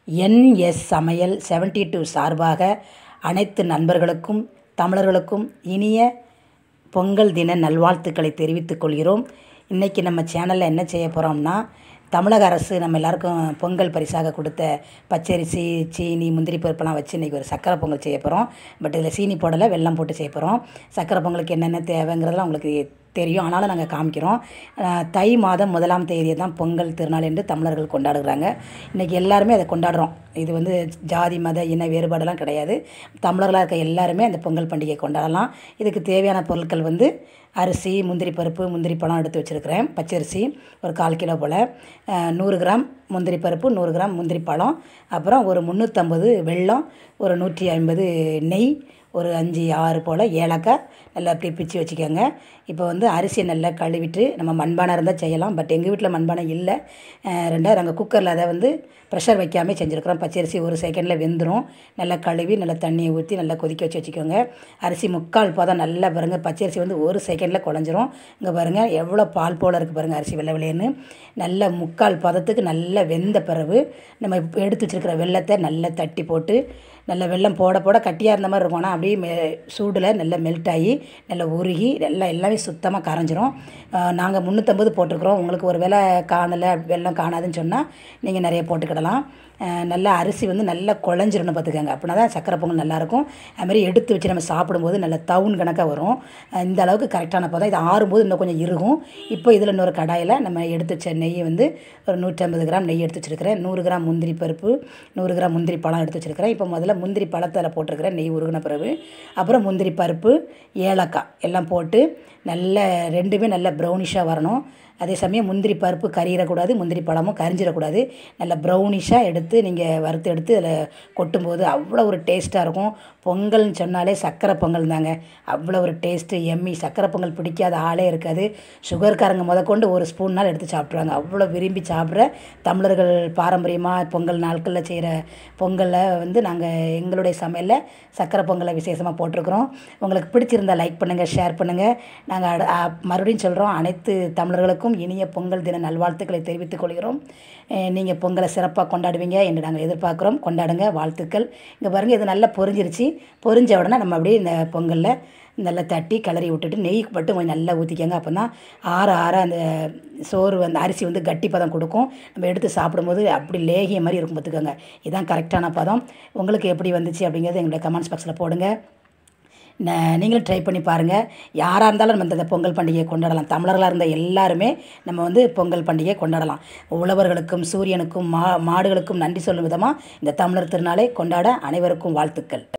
NS சமையல் seventy two சார்பாக அனைத்து நண்பர்களுக்கும் தமிழர்களுக்கும் இனிய பொங்கல் தின நல்வாழ்த்துக்களை தெரிவித்துக் கொள்கிறோம் இன்றைக்கி நம்ம சேனலில் என்ன செய்ய போகிறோம்னா தமிழக அரசு நம்ம எல்லாருக்கும் பொங்கல் பரிசாக கொடுத்த பச்சரிசி சீனி முந்திரி பருப்பெல்லாம் வச்சு இன்றைக்கி ஒரு சக்கரை பொங்கல் செய்ய போகிறோம் பட் இதில் சீனி போடலை வெல்லம் போட்டு செய்ய போகிறோம் சக்கரை பொங்கலுக்கு என்னென்ன தேவைங்கிறதெல்லாம் உங்களுக்கு தெரியும் ஆனாலும் நாங்கள் காமிக்கிறோம் அஹ் தை மாதம் முதலாம் தேதியை தான் பொங்கல் திருநாள் என்று தமிழர்கள் கொண்டாடுகிறாங்க இன்றைக்கி எல்லாருமே அதை கொண்டாடுறோம் இது வந்து ஜாதி மத இன வேறுபாடெல்லாம் கிடையாது தமிழர்களாக இருக்க எல்லாருமே அந்த பொங்கல் பண்டிகை கொண்டாடலாம் இதுக்கு தேவையான பொருட்கள் வந்து அரிசி முந்திரி பருப்பு முந்திரி பழம் எடுத்து வச்சுருக்கிறேன் பச்சரிசி ஒரு கால் கிலோ போல் அஹ் நூறு கிராம் முந்திரி பருப்பு நூறு கிராம் முந்திரி பழம் அப்புறம் ஒரு முந்நூற்றம்பது வெல்லம் ஒரு நூற்றி ஐம்பது நெய் ஒரு அஞ்சு ஆறு போல் ஏலக்காய் நல்லா அப்படியே பிச்சு வச்சுக்கோங்க இப்போ வந்து அரிசியை நல்லா கழுவிட்டு நம்ம மண்பானை இருந்தால் செய்யலாம் பட் எங்கள் வீட்டில் மண்பானை இல்லை அஹ் ரெண்டாவது நாங்கள் குக்கரில் அதை வந்து ப்ரெஷர் வைக்காமல் செஞ்சுருக்கிறோம் பச்சரிசி ஒரு செகண்டில் வெந்துடும் நல்லா கழுவி நல்லா தண்ணியை ஊற்றி நல்லா கொதிக்க வச்சு வச்சுக்கோங்க அரிசி முக்கால் பதம் நல்லா பாருங்கள் பச்சரிசி வந்து ஒரு செகண்டில் குழஞ்சிரும் இங்கே பாருங்கள் எவ்வளோ பால் போல் இருக்குது பாருங்கள் அரிசி வெள்ளை வெள்ளையன்னு நல்ல முக்கால் பதத்துக்கு நல்லா வெந்த பிறகு நம்ம இப்ப எடுத்து வச்சுருக்கிற வெள்ளத்தை நல்லா தட்டி போட்டு நல்ல வெல்லம் போட போட கட்டியாக இருந்த மாதிரி இருக்கும் ஆனால் அப்படியே மெ சூடில் நல்லா மெல்ட் ஆகி நல்லா உருகி நல்லா எல்லாமே சுத்தமாக கரைஞ்சிரும் நாங்கள் முந்நூற்றம்பது போட்டிருக்கிறோம் உங்களுக்கு ஒரு வேளை காணலை வெல்லம் காணாதுன்னு சொன்னால் நீங்கள் நிறைய போட்டுக்கிடலாம் அஹ் நல்லா அரிசி வந்து நல்லா குழஞ்சிரணும் பார்த்துக்கோங்க அப்படின்னா தான் சக்கரை பொங்கல் நல்லாயிருக்கும் அதுமாதிரி எடுத்து வச்சு நம்ம சாப்பிடும்போது நல்ல தவுன் கணக்காக வரும் அஹ் இந்த அளவுக்கு கரெக்டான பதம் இது ஆறும்போது இன்னும் கொஞ்சம் இறுகும் இப்போ இதில் இன்னொரு கடாயில் நம்ம எடுத்து வச்ச நெய் வந்து ஒரு நூற்றம்பது கிராம் நெய் எடுத்து வச்சுருக்கிறேன் நூறு கிராம் முந்திரி பருப்பு நூறு கிராம் முந்திரி பழம் எடுத்து வச்சுருக்கிறேன் இப்போ முதல்ல முந்திரி பழத்தை அதில் போட்டிருக்கிறேன் நெய் உருகின பிறகு அப்புறம் முந்திரி பருப்பு ஏலக்காய் எல்லாம் போட்டு நல்ல ரெண்டுமே நல்ல ப்ரௌனிஷாக வரணும் அதே சமயம் முந்திரி பருப்பு கரியிடக்கூடாது முந்திரி பழமும் கரிஞ்சிடக்கூடாது நல்ல ப்ரௌனிஷாக எடுத்து நீங்கள் வறுத்து எடுத்து அதில் கொட்டும்போது அவ்வளோ ஒரு டேஸ்ட்டாக இருக்கும் பொங்கல்னு சொன்னாலே சக்கரை பொங்கல் தாங்க அவ்வளோ ஒரு டேஸ்ட்டு எம்மி சக்கரை பொங்கல் பிடிக்காத ஆளே இருக்காது சுகர்காரங்க முதற்கொண்டு ஒரு ஸ்பூன்னால் எடுத்து சாப்பிட்ருவாங்க அவ்வளோ விரும்பி சாப்பிட்ற தமிழர்கள் பாரம்பரியமாக பொங்கல் நாட்களில் செய்கிற பொங்கலில் வந்து நாங்கள் எங்களுடைய சமையலில் சக்கரை பொங்கலை விசேஷமாக போட்டிருக்கிறோம் உங்களுக்கு பிடிச்சிருந்தா லைக் பண்ணுங்கள் ஷேர் பண்ணுங்கள் நாங்கள் அட- அ- மறுபடியும் சொல்கிறோம் அனைத்து தமிழர்களுக்கும் இனிய பொங்கல் தின நல்வாழ்த்துக்களை தெரிவித்துக் கொள்கிறோம் நீங்கள் பொங்கலை சிறப்பாக கொண்டாடுவீங்க என்று நாங்கள் எதிர்பார்க்குறோம் கொண்டாடுங்க வாழ்த்துக்கள் இங்கே பாருங்கள் இது நல்லா பொரிஞ்சிருச்சு பொரிஞ்ச உடனே நம்ம அப்படியே இந்த பொங்கலில் நல்லா தட்டி கிளறி விட்டுட்டு நெய் மட்டும் கொஞ்சம் நல்லா ஊற்றிக்கங்க அப்போ தான் ஆற ஆற அந்த சோறு வந்து அரிசி வந்து கட்டி பதம் கொடுக்கும் நம்ம எடுத்து சாப்பிடும்போது அப்படி லேகிய மாதிரி இருக்கும் பார்த்துக்கோங்க இதுதான் கரெக்டான பதம் உங்களுக்கு எப்படி வந்துச்சு அப்படிங்கிறது எங்களுடைய கமெண்ட்ஸ் பாக்ஸில் போடுங்க ந- நீங்களும் ட்ரை பண்ணி பாருங்கள் யாராக இருந்தாலும் நம்ம இந்த பொங்கல் பண்டிகையை கொண்டாடலாம் தமிழர்களாக இருந்த எல்லாருமே நம்ம வந்து பொங்கல் பண்டிகையை கொண்டாடலாம் உழவர்களுக்கும் சூரியனுக்கும் மா மாடுகளுக்கும் நன்றி சொல்லும் விதமாக இந்த தமிழர் திருநாளை கொண்டாட அனைவருக்கும் வாழ்த்துக்கள்